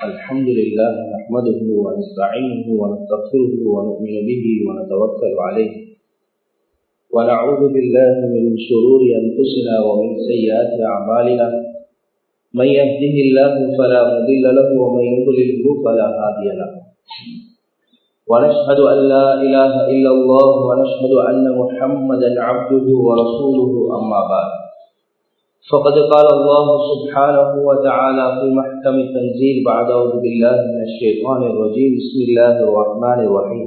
الحمد لله نحمده ونستعينه ونستغفره ونؤمن به ونتوكل عليه ونعوذ بالله من شرور أنفسنا ومن سيئات أعمالنا من يهده الله فلا مضل له ومن يضلله فلا هادي له ونشهد أن لا إله إلا الله ونشهد أن محمدا عبده ورسوله أما بعد فقد قال الله سبحانه وتعالى في محكم التنزيل بعد أعوذ بالله من الشيطان الرجيم بسم الله الرحمن الرحيم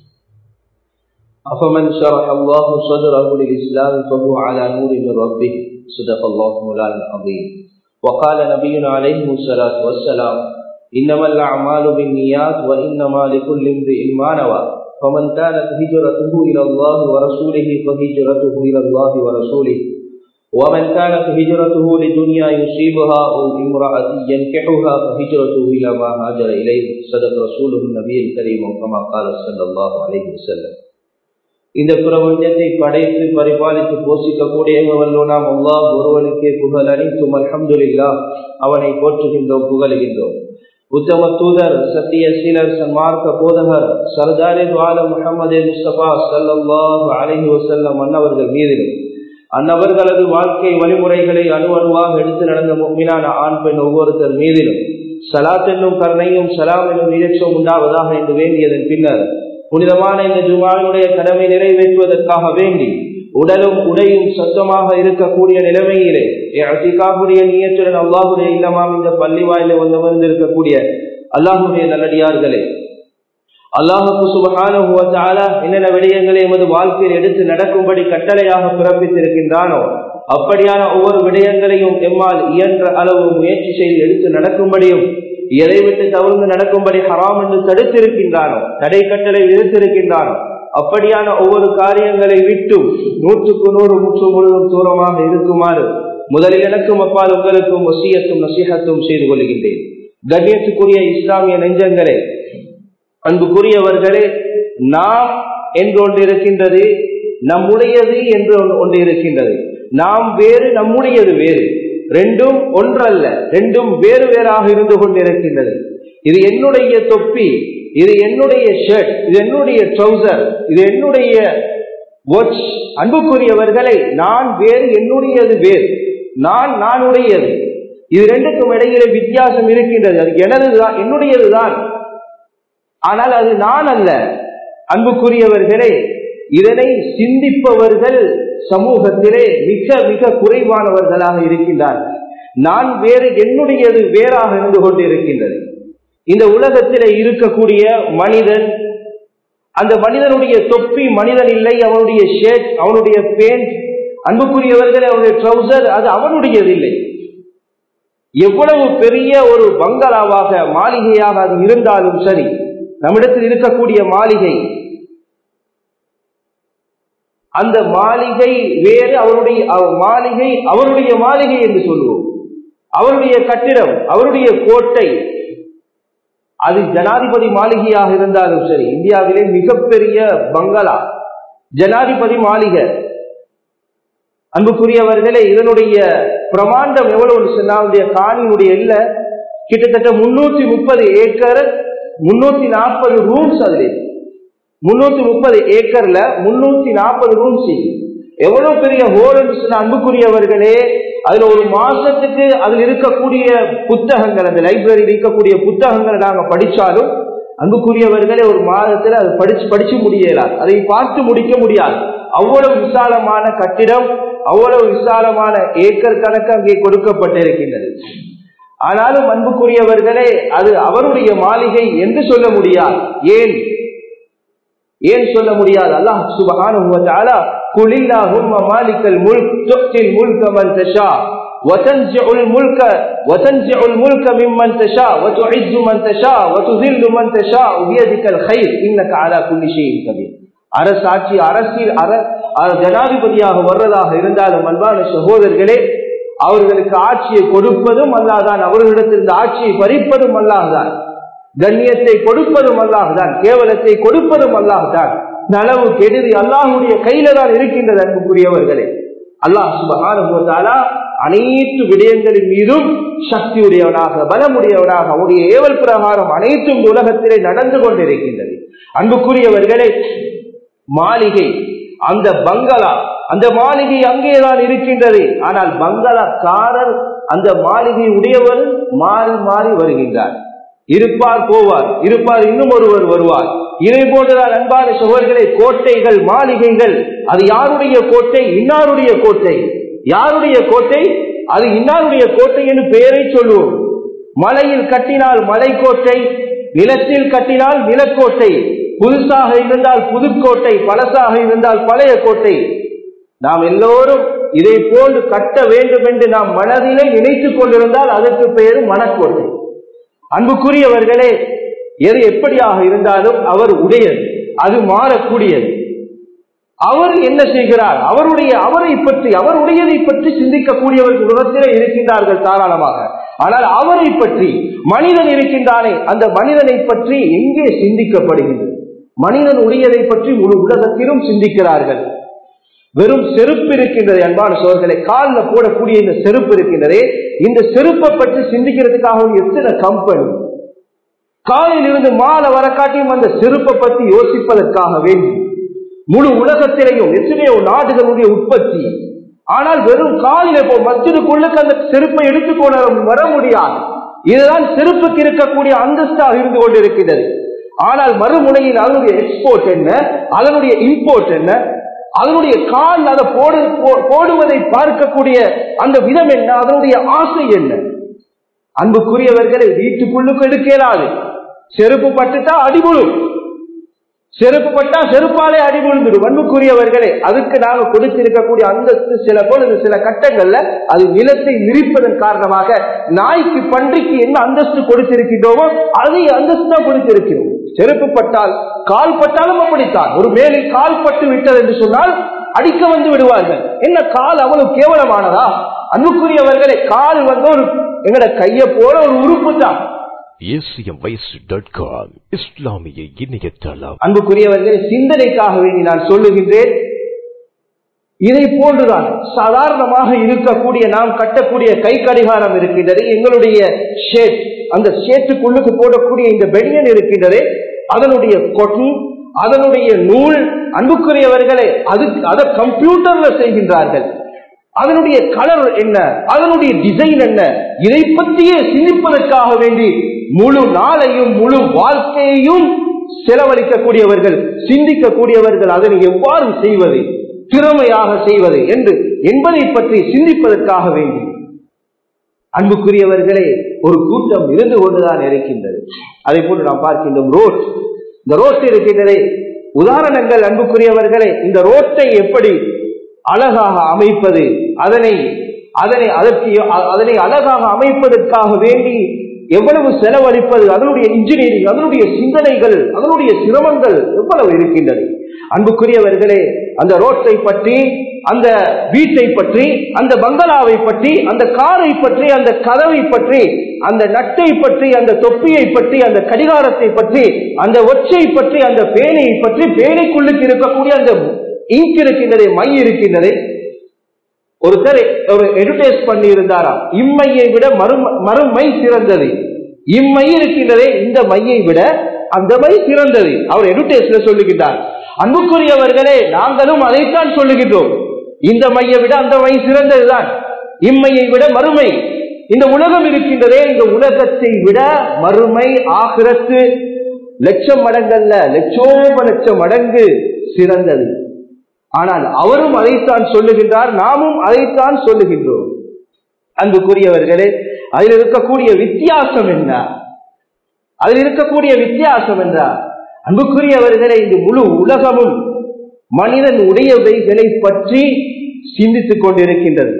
أفمن شرح الله صدره للإسلام فهو على نور من ربه صدق الله مولانا العظيم وقال نبينا عليه الصلاة والسلام إنما الأعمال بالنيات وإنما لكل امرئ ما نوى فمن كانت هجرته إلى الله ورسوله فهجرته إلى الله ورسوله ومن كانت هجرته لدنيا يصيبها أو امرأة ينكحها فهجرته إلى ما هاجر إليه صدق رسوله النبي الكريم كما قال صلى الله عليه وسلم இந்த பிரபஞ்சத்தை படைத்து பரிபாலித்து போஷிக்கக்கூடிய வல்லோனாம் அல்லாஹ் ஒருவனுக்கே புகழ் அனைத்தும் அல்ஹம்துலில்லா அவனை போற்றுகின்றோம் புகழுகின்றோம் உத்தம தூதர் சத்திய சீலர் சன்மார்க்க போதகர் சர்தாரே துவால முகமது முஸ்தபா சல்லாஹ் அலஹி வசல்லம் அன்னவர்கள் மீதிலும் அந்நபர்களது வாழ்க்கை வழிமுறைகளை அணு அணுவாக எடுத்து நடந்த மீனான ஆண் பெண் ஒவ்வொருத்தர் மீதிலும் சலாத் என்னும் கருணையும் சலாம் என்னும் இலட்சம் உண்டாவதாக என்று வேண்டியதன் பின்னர் புனிதமான இந்த ஜுமாவினுடைய கடமை நிறைவேற்றுவதற்காக வேண்டி உடலும் உடையும் சத்தமாக இருக்கக்கூடிய நிலைமையிலே அதிகாவுடைய நீயத்துடன் அல்லாஹுடைய இல்லமாம் இந்த பள்ளி வாயில வந்தமர்ந்து இருக்கக்கூடிய அல்லாஹுடைய நல்லடியார்களே அல்லாஹுக்கு சுபகான என்னென்ன விடயங்களை எமது வாழ்க்கையில் எடுத்து நடக்கும்படி கட்டளையாக பிறப்பித்திருக்கின்றானோ அப்படியான ஒவ்வொரு விடயங்களையும் எம்மால் இயன்ற அளவு முயற்சி செய்து எடுத்து நடக்கும்படியும் எதை விட்டு தவிர்த்து நடக்கும்படி ஹராம் என்று தடுத்திருக்கின்றானோ தடை கட்டளை விதித்திருக்கின்றானோ அப்படியான ஒவ்வொரு காரியங்களை விட்டும் நூற்றுக்கு நூறு முற்று முழுவதும் தூரமாக இருக்குமாறு முதலில் எனக்கும் அப்பால் உங்களுக்கும் வசியத்தும் நசிகத்தும் செய்து கொள்கின்றேன் கண்ணியத்துக்குரிய இஸ்லாமிய நெஞ்சங்களே அன்புக்குரியவர்களே நாம் என்று ஒன்று இருக்கின்றது நம்முடையது என்று ஒன்று இருக்கின்றது நாம் வேறு நம்முடையது வேறு ரெண்டும் ஒன்றல்ல ரெண்டும் வேறு வேறாக இருந்து கொண்டிருக்கின்றது இது என்னுடைய தொப்பி இது என்னுடைய ஷர்ட் இது என்னுடைய ட்ரௌசர் இது என்னுடைய வாட்ச் அன்புக்குரியவர்களை நான் வேறு என்னுடையது வேறு நான் நானுடையது இது ரெண்டுக்கும் இடையில வித்தியாசம் இருக்கின்றது அது எனதுதான் என்னுடையதுதான் ஆனால் அது நான் அல்ல அன்புக்குரியவர்களே இதனை சிந்திப்பவர்கள் சமூகத்திலே மிக மிக குறைவானவர்களாக இருக்கின்றார்கள் நான் வேறு என்னுடையது வேறாக இருந்து கொண்டு இருக்கின்றது இந்த உலகத்திலே இருக்கக்கூடிய மனிதன் அந்த மனிதனுடைய தொப்பி மனிதன் இல்லை அவனுடைய ஷர்ட் அவனுடைய பேண்ட் அன்புக்குரியவர்கள் அவனுடைய ட்ரௌசர் அது அவனுடையது இல்லை எவ்வளவு பெரிய ஒரு பங்களாவாக மாளிகையாக அது இருந்தாலும் சரி நம்மிடத்தில் இருக்கக்கூடிய மாளிகை அந்த மாளிகை வேறு அவருடைய மாளிகை அவருடைய மாளிகை என்று சொல்லுவோம் அவருடைய கட்டிடம் அவருடைய கோட்டை அது ஜனாதிபதி மாளிகையாக இருந்தாலும் சரி இந்தியாவிலே மிகப்பெரிய பங்களா ஜனாதிபதி மாளிகை அன்புக்குரியவர்களே இதனுடைய பிரமாண்டம் எவ்வளவு சொன்னால் காணியுடைய இல்ல கிட்டத்தட்ட முன்னூத்தி முப்பது ஏக்கர் முன்னூத்தி நாற்பது ரூம்ஸ் அதுல முன்னூத்தி முப்பது ஏக்கர்ல முன்னூத்தி நாற்பது ரூம்ஸ் எவ்வளவு பெரிய ஹோல் சொன்ன அன்புக்குரியவர்களே அதுல ஒரு மாசத்துக்கு அதில் இருக்கக்கூடிய புத்தகங்கள் அந்த லைப்ரரியில் இருக்கக்கூடிய புத்தகங்களை நாங்க படிச்சாலும் அன்புக்குரியவர்களே ஒரு மாதத்துல அதை படிச்சு படிச்சு முடியலாம் அதை பார்த்து முடிக்க முடியாது அவ்வளவு விசாலமான கட்டிடம் அவ்வளவு விசாலமான ஏக்கர் கணக்கு அங்கே கொடுக்கப்பட்டிருக்கின்றது ஆனாலும் அன்புக்குரியவர்களே அது அவருடைய மாளிகை என்று சொல்ல முடியாது ஏன் ஏன் சொல்ல முடியாது அல்லாஹ் சுபஹானஹு குலில்லாஹும்ம மாலிக்கல் முல்க் துக்தில் முல்க மன் தஷா وتنزع الملك وتنزع الملك ممن تشاء وتعز من تشاء وتذل من تشاء بيدك الخير انك على كل شيء قدير அரசாட்சி அரசியல் ஜனாதிபதியாக வர்றதாக இருந்தாலும் அன்பான சகோதரர்களே அவர்களுக்கு ஆட்சியை கொடுப்பதும் அல்லாதான் அவர்களிடத்திலிருந்து ஆட்சியை பறிப்பதும் அல்லாஹ்தான் கண்ணியத்தை கொடுப்பதும் அல்லாஹ்தான் கேவலத்தை கொடுப்பதும் அல்லாஹ்தான் நலவு கெடுதி அல்லாஹுடைய கையில தான் இருக்கின்றது அன்புக்குரியவர்களே அல்லாஹ் சுபஹானஹு வ தஆலா அனைத்து விடயங்களின் மீதும் சக்தியுடையவனாக பலமுடையவனாக அவருடைய ஏவல் பிரகாரம் அனைத்தும் இந்த உலகத்திலே நடந்து கொண்டிருக்கின்றது அன்புக்குரியவர்களே மாளிகை அந்த பங்களா அந்த மாளிகை அங்கேதான் இருக்கின்றது ஆனால் பங்களாக்காரர் அந்த மாளிகை உடையவர் மாறி மாறி வருகின்றார் இருப்பார் போவார் இருப்பார் இன்னும் ஒருவர் வருவார் இதை போன்றுதான் அன்பான சகோதரர்களே கோட்டைகள் மாளிகைகள் அது யாருடைய கோட்டை இன்னாருடைய கோட்டை யாருடைய கோட்டை அது இன்னாருடைய கோட்டை என்று பெயரை சொல்லுவோம் மலையில் கட்டினால் மலைக்கோட்டை நிலத்தில் கட்டினால் நிலக்கோட்டை புதுசாக இருந்தால் புதுக்கோட்டை பழசாக இருந்தால் பழைய கோட்டை நாம் எல்லோரும் இதை போன்று கட்ட வேண்டும் என்று நாம் மனதிலே நினைத்துக் கொண்டிருந்தால் அதற்கு பெயர் மனக்கோட்டை அன்புக்குரியவர்களே எது எப்படியாக இருந்தாலும் அவர் உடையது அது மாறக்கூடியது அவர் என்ன செய்கிறார் அவருடைய அவரை பற்றி அவருடையதை பற்றி சிந்திக்கக்கூடியவர்கள் உலகத்திலே இருக்கின்றார்கள் தாராளமாக ஆனால் அவரை பற்றி மனிதன் இருக்கின்றானே அந்த மனிதனை பற்றி எங்கே சிந்திக்கப்படுகின்றது மனிதன் உடையதை பற்றி முழு உலகத்திலும் சிந்திக்கிறார்கள் வெறும் செருப்பு இருக்கின்றது அன்பான சோழர்களை காலில் போடக்கூடிய இந்த செருப்பு இருக்கின்றதே இந்த செருப்பை பற்றி சிந்திக்கிறதுக்காக எத்தனை கம்பெனி காலில் இருந்து மாலை வர காட்டியும் அந்த செருப்பை பற்றி யோசிப்பதற்காக வேண்டி முழு உலகத்திலேயும் எத்தனையோ நாடுகளுடைய உற்பத்தி ஆனால் வெறும் காலில் இப்போ மத்திற்குள்ளுக்கு அந்த செருப்பை எடுத்துக்கொள்ள வர முடியாது இதுதான் செருப்புக்கு இருக்கக்கூடிய அந்தஸ்தாக இருந்து கொண்டிருக்கிறது ஆனால் மறுமுனையில் அதனுடைய எக்ஸ்போர்ட் என்ன அதனுடைய இம்போர்ட் என்ன அதனுடைய கால் அதை போடு போடுவதை பார்க்கக்கூடிய அந்த விதம் என்ன அதனுடைய ஆசை என்ன அன்புக்குரியவர்களை வீட்டுக்குள்ளுக்கு எடுக்க இயலாது செருப்பு பட்டுட்டா அடிபுழும் செருப்பு பட்டா செருப்பாலே அடிபுழுந்துடும் அன்புக்குரியவர்களே அதுக்கு நாங்க கொடுத்திருக்கக்கூடிய அந்தஸ்து சில பொழுது சில கட்டங்கள்ல அது நிலத்தை மிரிப்பதன் காரணமாக நாய்க்கு பன்றிக்கு என்ன அந்தஸ்து கொடுத்திருக்கின்றோமோ அதை அந்தஸ்து தான் கொடுத்திருக்கிறோம் செருப்பு பட்டால் கால் பட்டாலும் அப்படித்தான் ஒரு மேலில் கால் பட்டு விட்டது என்று சொன்னால் அடிக்க வந்து விடுவார்கள் என்ன கால் அவ்வளவு கேவலமானதா அன்புக்குரியவர்களே கால் வந்து ஒரு எங்கட கைய போல ஒரு உறுப்பு தான் இஸ்லாமிய இணையதளம் அன்புக்குரியவர்களே சிந்தனைக்காக வேண்டி நான் சொல்லுகின்றேன் இதை போன்றுதான் சாதாரணமாக இருக்கக்கூடிய நாம் கட்டக்கூடிய கை கடிகாரம் இருக்கின்றது எங்களுடைய ஷேட் அந்த ஷேட்டுக்குள்ளுக்கு போடக்கூடிய இந்த பெடியன் இருக்கின்றது அதனுடைய கொட்டன் அதனுடைய நூல் அன்புக்குரியவர்களே அது அதை கம்ப்யூட்டர்ல செய்கின்றார்கள் அதனுடைய கலர் என்ன அதனுடைய டிசைன் என்ன இதை பற்றியே சிந்திப்பதற்காக வேண்டி முழு நாளையும் முழு வாழ்க்கையையும் செலவழிக்கக்கூடியவர்கள் சிந்திக்கக்கூடியவர்கள் அதனை எவ்வாறு செய்வது திறமையாக செய்வது என்று என்பதை பற்றி சிந்திப்பதற்காக வேண்டி அன்புக்குரியவர்களே ஒரு கூட்டம் இருந்து கொண்டுதான் இருக்கின்றது அதை போன்று நாம் பார்க்கின்றோம் ரோட் இந்த ரோட் இருக்கின்றதே உதாரணங்கள் அன்புக்குரியவர்களே இந்த ரோட்டை எப்படி அழகாக அமைப்பது அதனை அதனை அதற்கு அதனை அழகாக அமைப்பதற்காக வேண்டி எவ்வளவு செலவழிப்பது அதனுடைய இன்ஜினியரிங் அதனுடைய சிந்தனைகள் அதனுடைய சிரமங்கள் எவ்வளவு இருக்கின்றது அன்புக்குரியவர்களே அந்த ரோட்டை பற்றி அந்த வீட்டை பற்றி அந்த பங்களாவை பற்றி அந்த காரை பற்றி அந்த கதவை பற்றி அந்த நட்டை பற்றி அந்த தொப்பியை பற்றி அந்த கடிகாரத்தை பற்றி அந்த ஒற்றை பற்றி அந்த பேனையை பற்றி பேனைக்குள்ளுக்கு இருக்கக்கூடிய அந்த இங்க் இருக்கின்றதே மை இருக்கின்றதே ஒருத்தர் ஒரு எடுடேஸ் பண்ணி இருந்தாராம் இம்மையை விட மறு மறுமை சிறந்தது இம்மை இருக்கின்றதே இந்த மையை விட அந்த மை சிறந்தது அவர் எடுடேஸ்ல சொல்லுகின்றார் அன்புக்குரியவர்களே நாங்களும் அதைத்தான் சொல்லுகின்றோம் இந்த மையை விட அந்த மை சிறந்ததுதான் இம்மையை விட மறுமை இந்த உலகம் இருக்கின்றதே இந்த உலகத்தை விட மறுமை ஆகிரத்து லட்சம் மடங்கள்ல லட்சோப லட்சம் மடங்கு சிறந்தது ஆனால் அவரும் அதைத்தான் சொல்லுகின்றார் நாமும் அதைத்தான் சொல்லுகின்றோம் அன்புக்குரியவர்களே அதில் இருக்கக்கூடிய வித்தியாசம் என்ன அதில் இருக்கக்கூடிய வித்தியாசம் என்றார் அன்புக்குரியவர்களே இந்த முழு உலகமும் மனிதன் உடையவைகளை பற்றி சிந்தித்துக் கொண்டிருக்கின்றது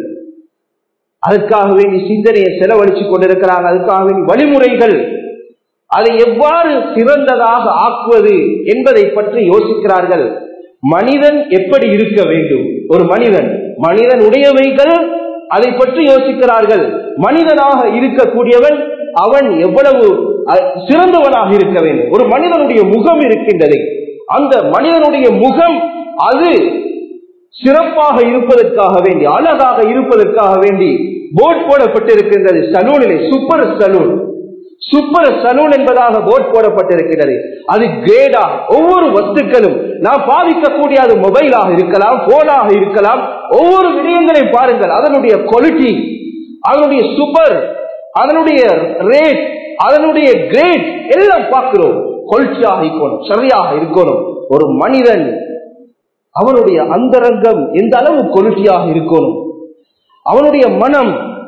அதற்காக வேண்டி சிந்தனையை செலவழித்துக் கொண்டிருக்கிறாங்க அதுக்காக வேண்டி வழிமுறைகள் அதை எவ்வாறு சிறந்ததாக ஆக்குவது என்பதை பற்றி யோசிக்கிறார்கள் மனிதன் எப்படி இருக்க வேண்டும் ஒரு மனிதன் மனிதன் உடையவைகள் அதை பற்றி யோசிக்கிறார்கள் மனிதனாக இருக்கக்கூடியவன் அவன் எவ்வளவு சிறந்தவனாக இருக்க வேண்டும் ஒரு மனிதனுடைய முகம் இருக்கின்றது அந்த மனிதனுடைய முகம் அது சிறப்பாக இருப்பதற்காக வேண்டி அழகாக இருப்பதற்காக வேண்டி போர்ட் போடப்பட்டிருக்கின்றது சலூனிலே சூப்பர் சலூன் சூப்பர் சலூன் என்பதாக போர்ட் போடப்பட்டிருக்கிறது அது கிரேடா ஒவ்வொரு வஸ்துக்களும் நாம் பாவிக்கக்கூடிய அது மொபைலாக இருக்கலாம் போனாக இருக்கலாம் ஒவ்வொரு விடயங்களை பாருங்கள் அதனுடைய குவாலிட்டி அதனுடைய சூப்பர் அதனுடைய ரேட் அதனுடைய கிரேட் எல்லாம் பார்க்கிறோம் கொள்ச்சியாக இருக்கணும் சரியாக இருக்கணும் ஒரு மனிதன் அவனுடைய அந்தரங்கம் எந்த அளவு கொள்கையாக இருக்கணும் அவனுடைய மனம்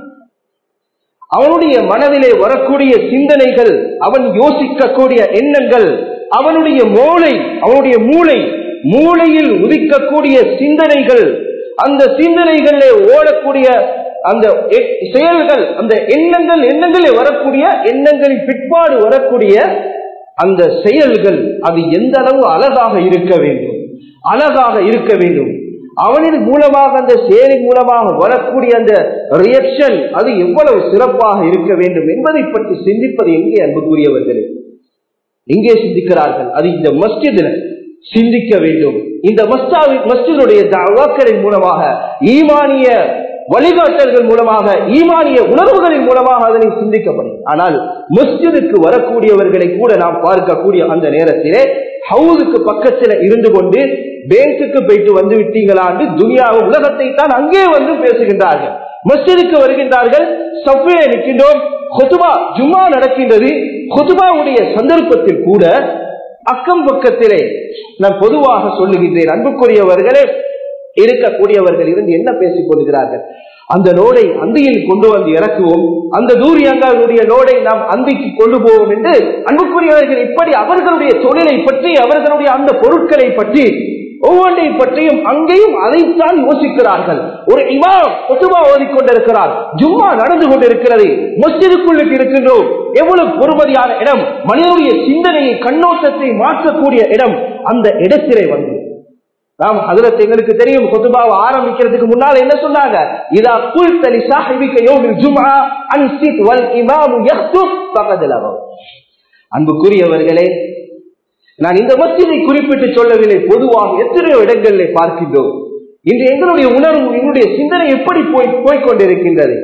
அவனுடைய மனதிலே வரக்கூடிய சிந்தனைகள் அவன் யோசிக்கக்கூடிய எண்ணங்கள் அவனுடைய மூளை அவனுடைய மூளை மூளையில் உதிக்கக்கூடிய சிந்தனைகள் அந்த சிந்தனைகளிலே ஓடக்கூடிய அந்த எ- செயல்கள் அந்த எண்ணங்கள் எண்ணங்களில் வரக்கூடிய எண்ணங்களின் பிற்பாடு வரக்கூடிய அந்த செயல்கள் அது எந்த அளவு அழகாக இருக்க வேண்டும் அழகாக இருக்க வேண்டும் அவனின் மூலமாக அந்த செயலின் மூலமாக வரக்கூடிய அந்த ரியாக்ஷன் அது எவ்வளவு சிறப்பாக இருக்க வேண்டும் என்பதை பற்றி சிந்திப்பது எங்கே அன்புக்குரியவர்களே எங்கே சிந்திக்கிறார்கள் அது இந்த மஸ்ஜிதில் சிந்திக்க வேண்டும் இந்த மஸ்தாவி மஸ்ஜிதுடைய தவாக்களின் மூலமாக ஈமானிய வழிகாட்டல்கள் மூலமாக ஈமானிய உணர்வுகளின் மூலமாக அதனை சிந்திக்கப்படும் ஆனால் மஸ்ஜிதுக்கு வரக்கூடியவர்களை கூட நாம் பார்க்கக்கூடிய அந்த நேரத்திலே ஹவுதுக்கு பக்கத்தில் இருந்து கொண்டு பேங்குக்கு போயிட்டு வந்து விட்டீங்களான்னு துனியாவை உலகத்தை தான் அங்கே வந்து பேசுகின்றார்கள் மஸ்ஜிதுக்கு வருகின்றார்கள் சஃபே நிற்கின்றோம் கொதுபா ஜும்மா நடக்கின்றது கொதுபாவுடைய சந்தர்ப்பத்தில் கூட அக்கம் பக்கத்திலே நான் பொதுவாக சொல்லுகின்றேன் அன்புக்குரியவர்களே இருக்கக்கூடியவர்கள் இருந்து என்ன பேசிக் கொள்கிறார்கள் அந்த லோடை அந்தியில் கொண்டு வந்து இறக்குவோம் அந்த தூரியங்களுடைய லோடை நாம் அந்திக்கு கொண்டு போவோம் என்று அன்புக்குரியவர்கள் இப்படி அவர்களுடைய தொழிலை பற்றி அவர்களுடைய அந்த பொருட்களை பற்றி ஒவ்வொன்றை பற்றியும் அங்கேயும் அதைத்தான் யோசிக்கிறார்கள் ஒரு இமாம் பொதுவா ஓதிக்கொண்டிருக்கிறார் ஜும்மா நடந்து கொண்டிருக்கிறது மஸ்ஜிதுக்குள்ளுக்கு இருக்கின்றோம் எவ்வளவு பொறுமதியான இடம் மனிதனுடைய சிந்தனையை கண்ணோட்டத்தை மாற்றக்கூடிய இடம் அந்த இடத்திலே வந்து நாம் அதில் எங்களுக்கு தெரியும் கொத்துபாவை ஆரம்பிக்கிறதுக்கு முன்னால் என்ன சொன்னாங்க இதா குல் தலி சாஹிபிக்க யோமில் ஜும்ஆ அன்சித் வல் இமாமு யஹ்துப் ஃபகத் லகவ் அன்புக்குரியவர்களே நான் இந்த மஸ்ஜிதை குறிப்பிட்டு சொல்லவில்லை பொதுவாக எத்தனையோ இடங்களிலே பார்க்கின்றோம் இன்று எங்களுடைய உணர்வு எங்களுடைய சிந்தனை எப்படி போய் போய்கொண்டிருக்கின்றது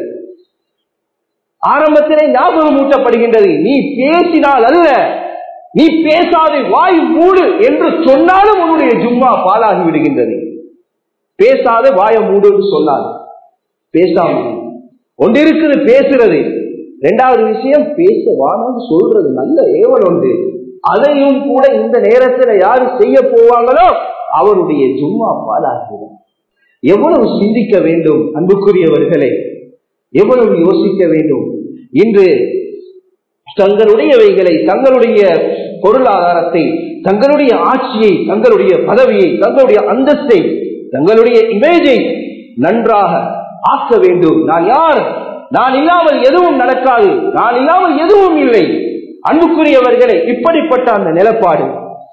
ஆரம்பத்திலே ஞாபகம் ஊட்டப்படுகின்றது நீ பேசினால் அல்ல நீ பேசாதே வாய் மூடு என்று சொன்னாலும் உன்னுடைய ஜும்மா பாலாகி விடுகின்றது பேசாத வாய மூடு என்று சொன்னால் பேசாம ஒன்று இருக்குது பேசுறது இரண்டாவது விஷயம் பேச வானு சொல்றது நல்ல ஏவல் ஒன்று அதையும் கூட இந்த நேரத்தில் யாரு செய்ய போவாங்களோ அவருடைய ஜும்மா பாலாகிவிடும் எவ்வளவு சிந்திக்க வேண்டும் அன்புக்குரியவர்களே எவ்வளவு யோசிக்க வேண்டும் இன்று தங்களுடையவைகளை தங்களுடைய பொருளாதாரத்தை தங்களுடைய ஆட்சியை தங்களுடைய பதவியை தங்களுடைய அந்தஸ்தை தங்களுடைய இமேஜை நன்றாக ஆக்க வேண்டும் நான் யார் நான் இல்லாமல் எதுவும் நடக்காது நான் இல்லாமல் எதுவும் இல்லை அன்புக்குரியவர்களே இப்படிப்பட்ட அந்த நிலப்பாடு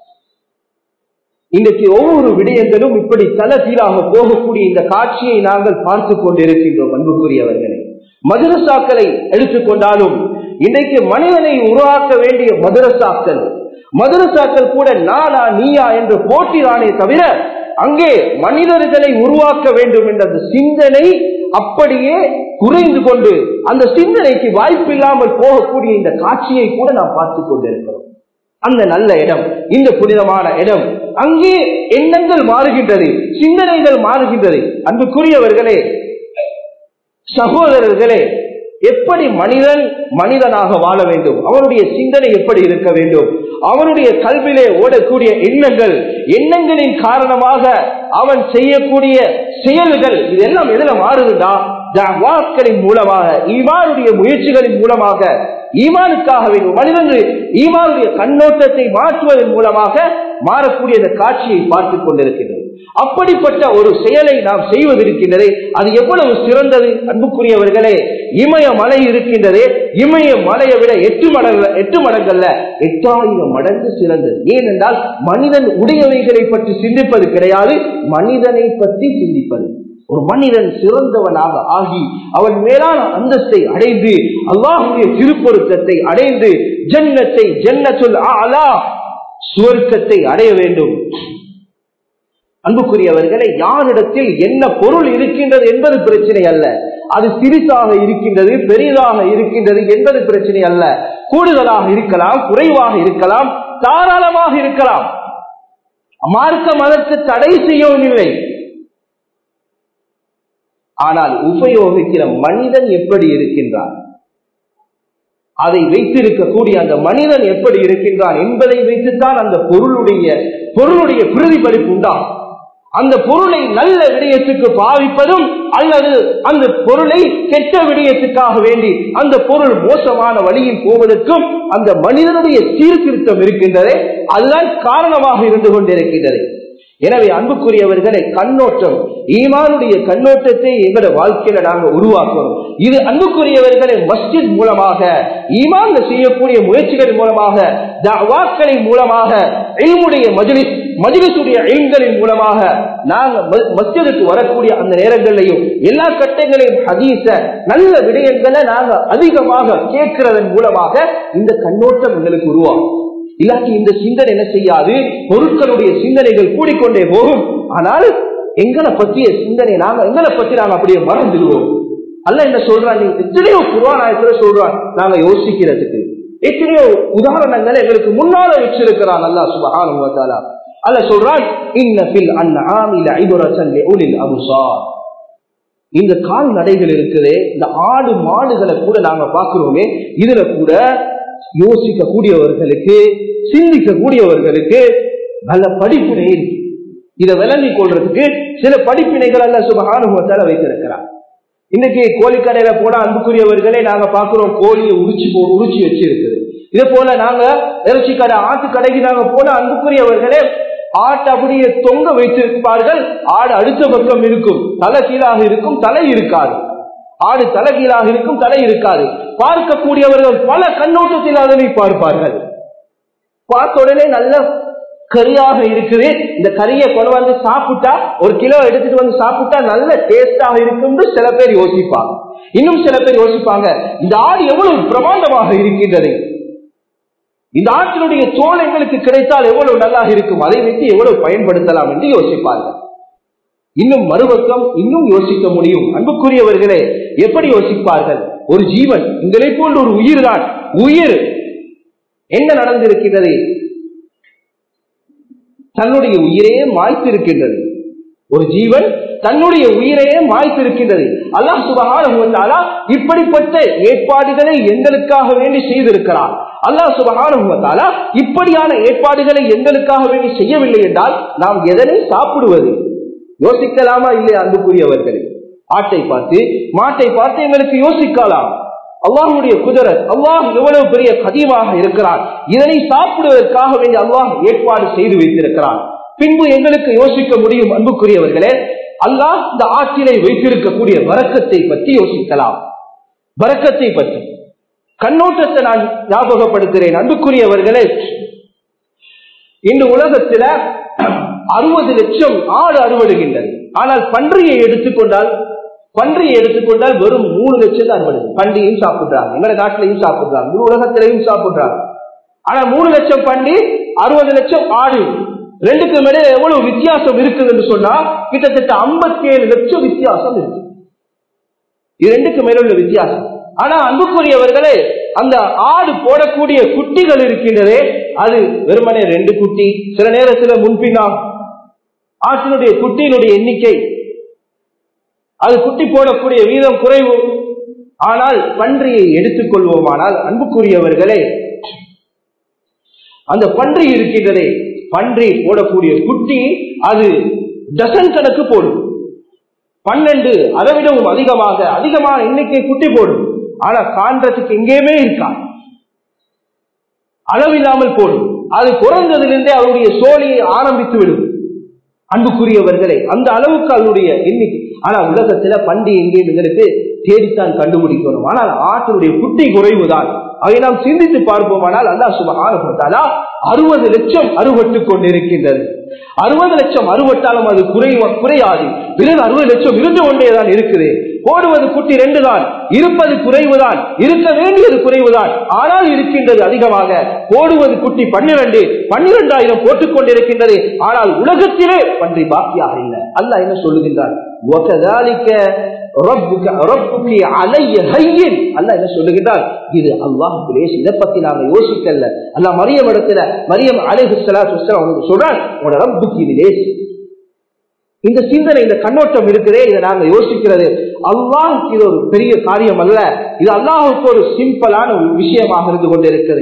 இன்றைக்கு ஒவ்வொரு விடயங்களும் இப்படி தலசீராக போகக்கூடிய இந்த காட்சியை நாங்கள் பார்த்து கொண்டிருக்கின்றோம் அன்புக்குரியவர்களே மதுரசாக்களை எடுத்துக்கொண்டாலும் இன்றைக்கு மனிதனை உருவாக்க வேண்டிய மதுரசாக்கள் மதுரசாக்கள் கூட நானா நீயா என்று போட்டிதானே தவிர அங்கே மனிதர்களை உருவாக்க வேண்டும் என்ற அந்த சிந்தனை அப்படியே குறைந்து கொண்டு அந்த சிந்தனைக்கு வாய்ப்பில்லாமல் போகக்கூடிய இந்த காட்சியை கூட நாம் பார்த்துக் கொண்டிருக்கிறோம் அந்த நல்ல இடம் இந்த புனிதமான இடம் அங்கே எண்ணங்கள் மாறுகின்றது சிந்தனைகள் மாறுகின்றது அன்புக்குரியவர்களே சகோதரர்களே எப்படி மனிதன் மனிதனாக வாழ வேண்டும் அவனுடைய சிந்தனை எப்படி இருக்க வேண்டும் அவனுடைய கல்வியிலே ஓடக்கூடிய எண்ணங்கள் எண்ணங்களின் காரணமாக அவன் செய்யக்கூடிய செயல்கள் இதெல்லாம் எதுல மாறுதுண்டா வாக்களின் மூலமாக ஈமானுடைய முயற்சிகளின் மூலமாக ஈமானுக்காக வேண்டும் மனிதன் ஈமானுடைய கண்ணோட்டத்தை மாற்றுவதன் மூலமாக மாறக்கூடிய அந்த காட்சியை பார்த்துக் கொண்டிருக்கின்றது அப்படிப்பட்ட ஒரு செயலை நாம் செய்வதிருக்கின்றது அது எவ்வளவு சிறந்தது அன்புக்குரியவர்களே இமய மலை இருக்கின்றது இமய மலையை விட எட்டு மடங்கு எட்டு மடங்கள்ல எட்டாயிரம் மடங்கு சிறந்தது ஏனென்றால் மனிதன் உடையவைகளை பற்றி சிந்திப்பது கிடையாது மனிதனை பற்றி சிந்திப்பது ஒரு மனிதன் சிறந்தவனாக ஆகி அவன் மேலான அந்தஸ்தை அடைந்து அல்லாஹுடைய திருப்பொருத்தத்தை அடைந்து ஜன்னத்தை ஜன்னத்துல் ஆலா சுவர்க்கத்தை அடைய வேண்டும் அன்புக்குரியவர்களை யாரிடத்தில் என்ன பொருள் இருக்கின்றது என்பது பிரச்சனை அல்ல அது சிறிதாக இருக்கின்றது பெரிதாக இருக்கின்றது என்பது பிரச்சனை அல்ல கூடுதலாக இருக்கலாம் குறைவாக இருக்கலாம் தாராளமாக இருக்கலாம் மார்க்கம் அதற்கு தடை செய்யவும் இல்லை ஆனால் உபயோகிக்கிற மனிதன் எப்படி இருக்கின்றான் அதை வைத்திருக்கக்கூடிய அந்த மனிதன் எப்படி இருக்கின்றான் என்பதை வைத்துத்தான் அந்த பொருளுடைய பொருளுடைய பிரதிபலிப்பு உண்டாகும் அந்த பொருளை நல்ல விடயத்துக்கு பாவிப்பதும் அல்லது அந்த பொருளை கெட்ட விடயத்துக்காக வேண்டி அந்த பொருள் மோசமான வழியில் போவதற்கும் அந்த மனிதனுடைய சீர்திருத்தம் இருக்கின்றதே அதுதான் காரணமாக இருந்து கொண்டிருக்கின்றது எனவே அன்புக்குரியவர்களை கண்ணோட்டம் ஈமானுடைய கண்ணோட்டத்தை எங்களோட வாழ்க்கையில நாங்க உருவாக்கணும் இது அன்புக்குரியவர்களை மஸ்ஜித் மூலமாக ஈமான்ல செய்யக்கூடிய முயற்சிகள் மூலமாக வாக்களின் மூலமாக எல்முடைய மஜிலிஸ் மஜிலிசுடைய எண்களின் மூலமாக நாங்க மஸ்ஜிதுக்கு வரக்கூடிய அந்த நேரங்களையும் எல்லா கட்டங்களையும் ஹதீச நல்ல விடயங்களை நாங்க அதிகமாக கேட்கிறதன் மூலமாக இந்த கண்ணோட்டம் எங்களுக்கு உருவாகும் இல்லாட்டி இந்த சிந்தனை என்ன செய்யாது பொருட்களுடைய சிந்தனைகள் கூடிக்கொண்டே போகும் ஆனால் எங்களை பற்றிய சிந்தனை நாங்க எங்களை பற்றி நாங்க அப்படியே மறந்துடுவோம் அல்ல என்ன சொல்றான் நீங்க எத்தனையோ புராணத்துல சொல்றான் நாங்க யோசிக்கிறதுக்கு எத்தனையோ உதாரணங்களை எங்களுக்கு முன்னால வச்சிருக்கிறான் அல்லா சுபஹானுவத்தாலா அல்ல சொல்றான் இன்னபில் அந்நாமில ஐபுரசன் உலில் அபுசார் இந்த கால்நடைகள் இருக்குதே இந்த ஆடு மாடுகளை கூட நாங்க பாக்குறோமே இதுல கூட யோசிக்க கூடியவர்களுக்கு சிந்திக்க கூடியவர்களுக்கு நல்ல படிப்பினை இருக்கு இதை விளங்கிக் கொள்றதுக்கு சில படிப்பினைகள் அல்ல சுபகானுபவத்தால வைத்திருக்கிறார் இன்னைக்கு கோழிக்கடையில போனா அன்புக்குரியவர்களே நாங்க பாக்குறோம் கோழியை உரிச்சு உரிச்சு வச்சு இருக்குது இதே போல நாங்க இறைச்சி கடை ஆட்டு கடைக்கு நாங்க போன அன்புக்குரியவர்களே ஆட்டு அப்படியே தொங்க வைத்திருப்பார்கள் ஆடு அடுத்த பக்கம் இருக்கும் தலை கீழாக இருக்கும் தலை இருக்காது ஆடு தலைகீழாக இருக்கும் தலை இருக்காது பார்க்கக்கூடியவர்கள் பல கண்ணோட்டத்தில் அதனை பார்ப்பார்கள் பார்த்த உடனே நல்ல கரியாக இருக்குது இந்த கறியை கொண்டு வந்து சாப்பிட்டா ஒரு கிலோ எடுத்துட்டு வந்து சாப்பிட்டா நல்ல டேஸ்டாக இருக்கும் சில பேர் யோசிப்பாங்க இன்னும் சில பேர் யோசிப்பாங்க இந்த ஆடு எவ்வளவு பிரமாண்டமாக இருக்கின்றது இந்த ஆட்டினுடைய தோல் எங்களுக்கு கிடைத்தால் எவ்வளவு நல்லா இருக்கும் அதை வைத்து எவ்வளவு பயன்படுத்தலாம் என்று யோசிப்பார்கள் இன்னும் மறுபக்கம் இன்னும் யோசிக்க முடியும் அன்புக்குரியவர்களே எப்படி யோசிப்பார்கள் ஒரு ஜீவன் உங்களை போன்ற ஒரு உயிர் தான் உயிர் என்ன நடந்திருக்கின்றது தன்னுடைய உயிரையே மாய்த்திருக்கின்றது ஒரு ஜீவன் தன்னுடைய உயிரையே மாய்த்திருக்கின்றது அல்லாஹ் சுபகான இப்படிப்பட்ட ஏற்பாடுகளை எங்களுக்காக வேண்டி செய்திருக்கிறார் அல்லாஹ் சுபகான இப்படியான ஏற்பாடுகளை எங்களுக்காக வேண்டி செய்யவில்லை என்றால் நாம் எதனை சாப்பிடுவது யோசிக்கலாமா இல்லையா அன்புக்குரியவர்களே ஆட்டை பார்த்து மாட்டை பார்த்து எங்களுக்கு யோசிக்கலாம் அல்லாஹுடைய குதிரத் அல்லாஹ் எவ்வளவு பெரிய கதியமாக இருக்கிறார் இதனை சாப்பிடுவதற்காக வேண்டிய அல்லாஹ் ஏற்பாடு செய்து வைத்திருக்கிறான் பின்பு எங்களுக்கு யோசிக்க முடியும் அன்புக்குரியவர்களே அல்லாஹ் இந்த ஆற்றிலை வைத்திருக்கக்கூடிய வரக்கத்தை பற்றி யோசிக்கலாம் வரக்கத்தை பற்றி கண்ணோட்டத்தை நான் ஞாபகப்படுத்துகிறேன் அன்புக்குரியவர்களே இந்த உலகத்துல அறுபது லட்சம் ஆடு அறுவடுகின்றது ஆனால் பன்றியை எடுத்துக்கொண்டால் பன்றியை எடுத்துக்கொண்டால் வெறும் மூணு லட்சம் தான் அறுவடை பண்டிகையும் சாப்பிடுறாங்க எங்க நாட்டிலையும் சாப்பிடுறாங்க முழு உலகத்திலையும் சாப்பிடுறாங்க ஆனா மூணு லட்சம் பண்டி அறுபது லட்சம் ஆடு ரெண்டுக்கு இடையில எவ்வளவு வித்தியாசம் இருக்குது என்று சொன்னா கிட்டத்தட்ட ஐம்பத்தி ஏழு லட்சம் வித்தியாசம் இருக்கு இது ரெண்டுக்கு மேல உள்ள வித்தியாசம் ஆனா அன்புக்குரியவர்களே அந்த ஆடு போடக்கூடிய குட்டிகள் இருக்கின்றதே அது வெறுமனே ரெண்டு குட்டி சில நேரத்தில் முன்பின்னா ஆட்டினுடைய குட்டியினுடைய எண்ணிக்கை அது குட்டி போடக்கூடிய வீதம் குறைவு ஆனால் பன்றியை எடுத்துக் கொள்வோமானால் அன்புக்குரியவர்களே அந்த பன்றி இருக்கின்றதே பன்றி போடக்கூடிய குட்டி அது டசன் கணக்கு போடும் பன்னெண்டு அதை விடவும் அதிகமாக அதிகமான எண்ணிக்கை குட்டி போடும் ஆனா காண்றதுக்கு எங்கேயுமே இருக்கா அளவில்லாமல் போடும் அது குறைந்ததிலிருந்தே அவருடைய சோழியை ஆரம்பித்து விடும் அன்புக்குரியவர்களே அந்த அளவுக்கு அவருடைய எண்ணிக்கை ஆனா உலகத்துல பண்டி எங்கேயும் எங்களுக்கு தேடித்தான் கண்டுபிடிக்கணும் ஆனால் ஆட்டினுடைய குட்டி குறைவுதான் அதை நாம் சிந்தித்து பார்ப்போமானால் அல்லா சுபகான அறுபது லட்சம் அறுபட்டு கொண்டிருக்கின்றது அறுபது லட்சம் அறுபட்டாலும் அது குறை குறையாது பிறகு அறுபது லட்சம் இருந்து கொண்டேதான் இருக்குது போடுவது குட்டி ரெண்டு தான் இருப்பது குறைவுதான் இருக்க வேண்டியது குறைவுதான் ஆனால் இருக்கின்றது அதிகமாக போடுவது குட்டி பன்னிரண்டு பன்னிரண்டாயிரம் போட்டுக் கொண்டிருக்கின்றது ஆனால் உலகத்திலே பன்றி பாக்கியாக இல்லை அல்லாஹ் என்ன சொல்லுகின்றார் وَكَذَلِكَ رَبُّكَ رَبُّكِ عَلَيَّ هَيِّنٌ அல்லாஹ் என்ன சொல்லுகின்றார் இது அல்லாஹ்வுக்கு லேஸ் இதை பத்தி நாங்க யோசிக்கல அல்லாஹ் மரியம் இடத்துல மரியம் அலைஹிஸ்ஸலாத்து வஸ்ஸலாம் அவங்களுக்கு சொல்றார் உங்களோட ரப்புக்கு இது லேஸ் இந்த சிந்தனை இந்த கண்ணோட்டம் இருக்குதே இதை நாங்க யோசிக்கிறது அல்லாஹுக்கு இது ஒரு பெரிய காரியம் அல்ல இது அல்லாஹுக்கு ஒரு சிம்பிளான ஒரு விஷயமாக இருந்து கொண்டிருக்கிறது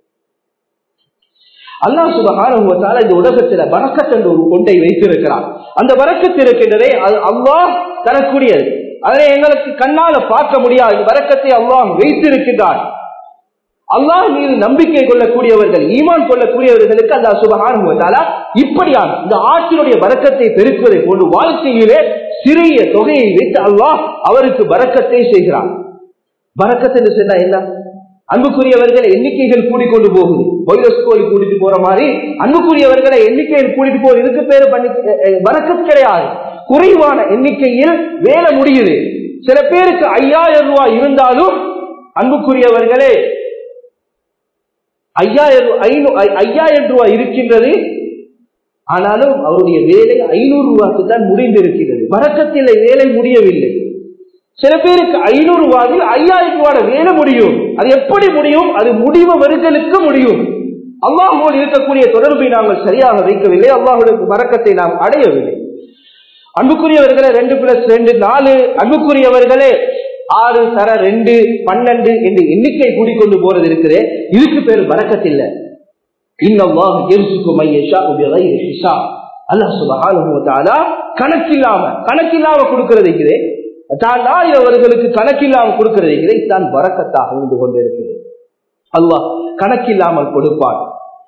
அல்லாஹ் சுபகான இந்த உலகத்துல வரக்கத் என்ற ஒரு கொண்டை வைத்திருக்கிறார் அந்த வரக்கத்து இருக்கின்றதே அது அல்லாஹ் தரக்கூடியது அதனை எங்களுக்கு கண்ணால பார்க்க முடியாது வரக்கத்தை அல்லாஹ் வைத்திருக்கின்றார் அல்லாஹ் மீது நம்பிக்கை கொள்ளக்கூடியவர்கள் ஈமான் கொள்ளக்கூடியவர்களுக்கு அந்த சுபகான இப்படியான இந்த ஆற்றினுடைய வரக்கத்தை பெருக்குவதை போன்று வாழ்க்கையிலே சிறிய தொகையை வைத்து அல்லாஹ் அவருக்கு வரக்கத்தை செய்கிறார் வரக்கத்து என்று சொன்னா என்ன அன்புக்குரியவர்களை எண்ணிக்கைகள் கூடிக்கொண்டு போகுது வைரஸ் கோழி கூட்டிட்டு போற மாதிரி அன்புக்குரியவர்களை எண்ணிக்கையில் கூட்டிட்டு போகுது இதுக்கு பேரு பண்ணி வரக்கத்து கிடையாது குறைவான எண்ணிக்கையில் வேலை முடியுது சில பேருக்கு ஐயாயிரம் ரூபாய் இருந்தாலும் அன்புக்குரியவர்களே ஐயாயிரம் ஐநூ- ஐ- ஐயாயிரம் ரூபாய் இருக்கின்றது ஆனாலும் அவருடைய வேலை ஐநூறு ரூபாய்க்கு தான் முடிந்திருக்கிறது வரக்கத்தில் வேலை முடியவில்லை சில பேருக்கு ஐநூறு ரூபாயில் ஐயாயிரம் ரூபாய் வேலை முடியும் அது எப்படி முடியும் அது முடிவவர்களுக்கு முடியும் அல்லாஹோடு இருக்கக்கூடிய தொடர்பை நாங்கள் சரியாக வைக்கவில்லை அல்லாஹுடைய வரக்கத்தை நாம் அடையவில்லை அன்புக்குரியவர்களே ரெண்டு பிளஸ் ரெண்டு நாலு அன்புக்குரியவர்களே ஆறு தர ரெண்டு பன்னெண்டு என்று எண்ணிக்கை கூடிக்கொண்டு போறது இருக்குது இதுக்கு பேர் வரக்கத்தில்லை இன்னல்லாஹ் யர்சுகு மை யஷாஉ பிகைரி ஹிசாப் அல்லாஹ் சுப்ஹானஹு வ தஆலா கணக்கில்லாம கணக்கில்லாம கொடுக்கிறது இருக்குது தான் நாடியவர்களுக்கு கணக்கில்லாம கொடுக்கிறது இருக்குது தான் வரக்கத்தாக இருந்து கொண்டிருக்கிறது அல்லாஹ் கணக்கில்லாமல் கொடுப்பான்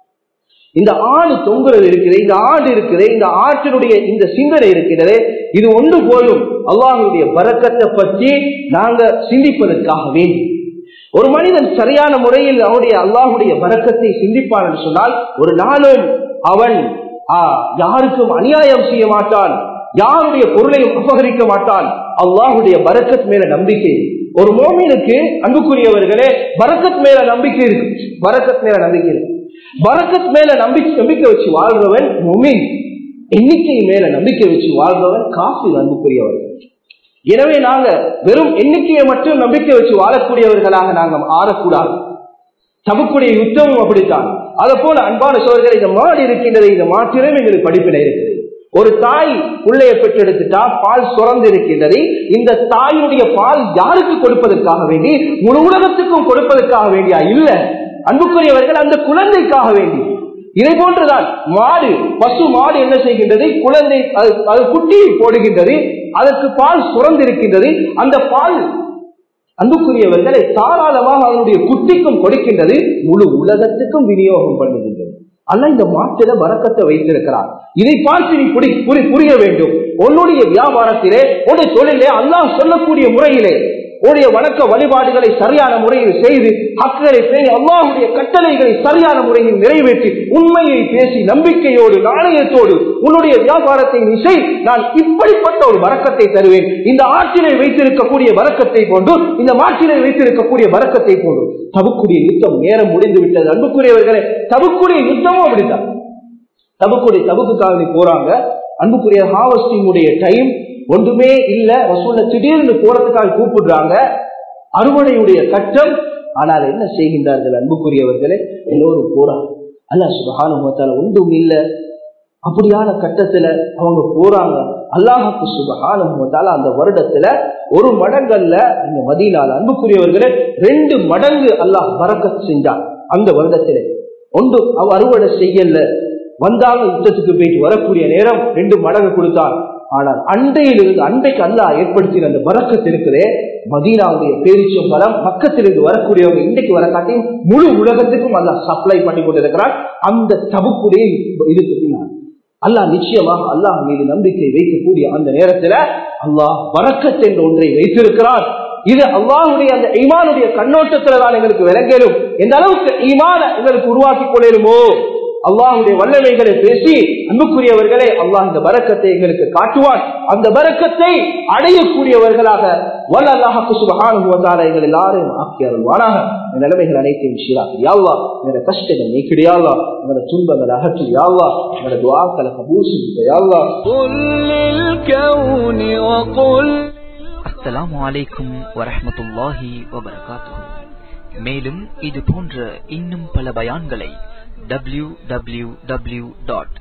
இந்த ஆடு தொங்குறது இருக்குது இந்த ஆடு இருக்குது இந்த ஆட்டினுடைய இந்த சிந்தனை இருக்கிறது இது ஒன்று போலும் அல்லாஹுடைய பறக்கத்தை பற்றி நாங்க சிந்திப்பதற்காக வேண்டி ஒரு மனிதன் சரியான முறையில் அவனுடைய அல்லாஹுடைய பறக்கத்தை சிந்திப்பான் என்று சொன்னால் ஒரு நாளும் அவன் ஆ, யாருக்கும் அநியாயம் செய்ய மாட்டான் யாருடைய பொருளையும் அபகரிக்க மாட்டான் அல்லாஹுடைய பரக்கத் மேல நம்பிக்கை ஒரு மோமினுக்கு அன்புக்குரியவர்களே பரக்கத் மேல நம்பிக்கை இருக்கு பரக்கத் மேல நம்பிக்கை இருக்கு பரக்கத் மேல நம்பிக்கை நம்பிக்கை வச்சு வாழ்றவன் மொமின் எண்ணிக்கை மேல நம்பிக்கை வச்சு வாழ்றவன் காசு அன்புக்குரியவர்கள் எனவே நாங்க வெறும் எண்ணிக்கையை மட்டும் நம்பிக்கை வச்சு வாழக்கூடியவர்களாக நாங்க ஆறக்கூடாது தமக்குடைய யுத்தமும் அப்படித்தான் அதை போல அன்பான சோழர்கள் இந்த மாடு இருக்கின்றது இந்த மாற்றிலும் எங்களுக்கு படிப்பினை இருக்குது ஒரு தாய் பிள்ளைய பெற்றெடுத்துட்டா பால் சுரந்து இருக்கின்றது இந்த தாயினுடைய பால் யாருக்கு கொடுப்பதற்காக வேண்டி முழு உலகத்துக்கும் கொடுப்பதற்காக வேண்டியா இல்ல அன்புக்குரியவர்கள் அந்த குழந்தைக்காக வேண்டி இதை போன்றுதான் மாடு பசு மாடு என்ன செய்கின்றது குழந்தை அது அது குட்டியை போடுகின்றது அதற்கு பால் சுரந்திருக்கின்றது அந்த பால் அன்புக்குரியவர்களை தாராளமாக அதனுடைய குட்டிக்கும் கொடுக்கின்றது முழு உலகத்துக்கும் விநியோகம் பண்ணுகின்றது அல்ல இந்த மாட்டில வரக்கத்தை வைத்திருக்கிறார் இதை பார்த்து நீ புரி- புரி- புரிய வேண்டும் உன்னுடைய வியாபாரத்திலே உன்னுடைய தொழிலே அல்லாஹ் சொல்லக்கூடிய முறையிலே உன்னுடைய வணக்க வழிபாடுகளை சரியான முறையில் செய்து ஹக்களை பேணி அல்லாஹுடைய கட்டளைகளை சரியான முறையில் நிறைவேற்றி உண்மையை பேசி நம்பிக்கையோடு நாணயத்தோடு உன்னுடைய வியாபாரத்தை நீ செய் நான் இப்படிப்பட்ட ஒரு வரக்கத்தை தருவேன் இந்த ஆற்றினை வைத்திருக்கக்கூடிய வரக்கத்தை போன்று இந்த மாற்றினை வைத்திருக்கக்கூடிய வரக்கத்தை போன்று தபுக்குடைய யுத்தம் நேரம் முடிந்து விட்டது அன்புக்குரியவர்களே தபுக்குடைய யுத்தமும் அப்படித்தான் தபுக்குடைய தபுக்குக்காக போறாங்க அன்புக்குரிய ஹாவஸ்டிங்குடைய டைம் ஒன்றுமே இல்ல ரசூல்ல திடீர்னு போறதுக்காக கூப்பிடுறாங்க அறுவடையுடைய கட்டம் ஆனால் என்ன செய்கின்றார்கள் அன்புக்குரியவர்களே எல்லோரும் போறாங்க அல்ல சுபகானுபவத்தால ஒன்றும் இல்ல அப்படியான கட்டத்துல அவங்க போறாங்க அல்லாஹுக்கு சுபகானுபவத்தால அந்த வருடத்துல ஒரு மடங்கள்ல இந்த மதீனால அன்புக்குரியவர்களே ரெண்டு மடங்கு அல்லாஹ் பறக்கத் செஞ்சான் அந்த வருடத்திலே ஒன்று அவ அறுவடை செய்யல வந்தாங்க யுத்தத்துக்கு போயிட்டு வரக்கூடிய நேரம் ரெண்டு மடங்கு கொடுத்தான் ஆனால் அண்டையிலிருந்து அண்டைக்கு அல்லாஹ் ஏற்படுத்தின அந்த வரக்கத்து இருக்குதே மதீனாவுடைய பேரிச்சம் பலம் பக்கத்திலிருந்து வரக்கூடியவங்க இன்றைக்கு வர காட்டி முழு உலகத்துக்கும் அல்லாஹ் சப்ளை பண்ணி கொண்டிருக்கிறான் அந்த தபுக்குடைய இதுக்கு பின்னால் அல்லாஹ் நிச்சயமாக அல்லாஹ் மீது நம்பிக்கை வைக்கக்கூடிய அந்த நேரத்துல அல்லாஹ் வரக்கத் என்ற ஒன்றை வைத்திருக்கிறான் இது அல்லாஹுடைய அந்த ஈமானுடைய கண்ணோட்டத்துல தான் எங்களுக்கு விளங்கலும் எந்த அளவுக்கு ஈமான எங்களுக்கு உருவாக்கி கொள்ளலுமோ அல்லாஹுடைய வல்லமைகளை பேசி அன்புக்குரியவர்களே அல்லாஹ் இந்த பரக்கத்தை எங்களுக்கு காட்டுவான் அந்த பரக்கத்தை அடையக்கூடியவர்களாக வல்லல்லாஹு சுபஹானஹு வ தஆலா எங்கள் எல்லாரையும் ஆக்கி அருள்வானாக இந்த நிலைமைகள் அனைத்தையும் சீராக்கி யா அல்லாஹ் எங்களோட கஷ்டங்கள் நீக்கிடு யா அல்லாஹ் எங்களோட துன்பங்களை அகற்றி யா அல்லாஹ் எங்களோட துஆக்களை கபூல் செய்து யா அல்லாஹ் قل للكون وقل அஸ்ஸலாமு அலைக்கும் வரஹ்மத்துல்லாஹி வபரகாத்துஹு மேலும் இது போன்ற இன்னும் பல பயான்களை டபிள்யூ டபிள்யூ டபிள்யூ டாட்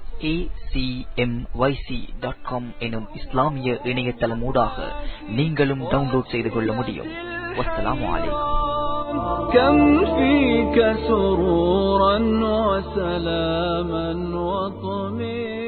எனும் இஸ்லாமிய இணையதளமூடாக நீங்களும் டவுன்லோட் செய்து கொள்ள முடியும் வஸ்ஸலாமு அலைக்கும் كم فيك سرورا وسلاما وطمئنا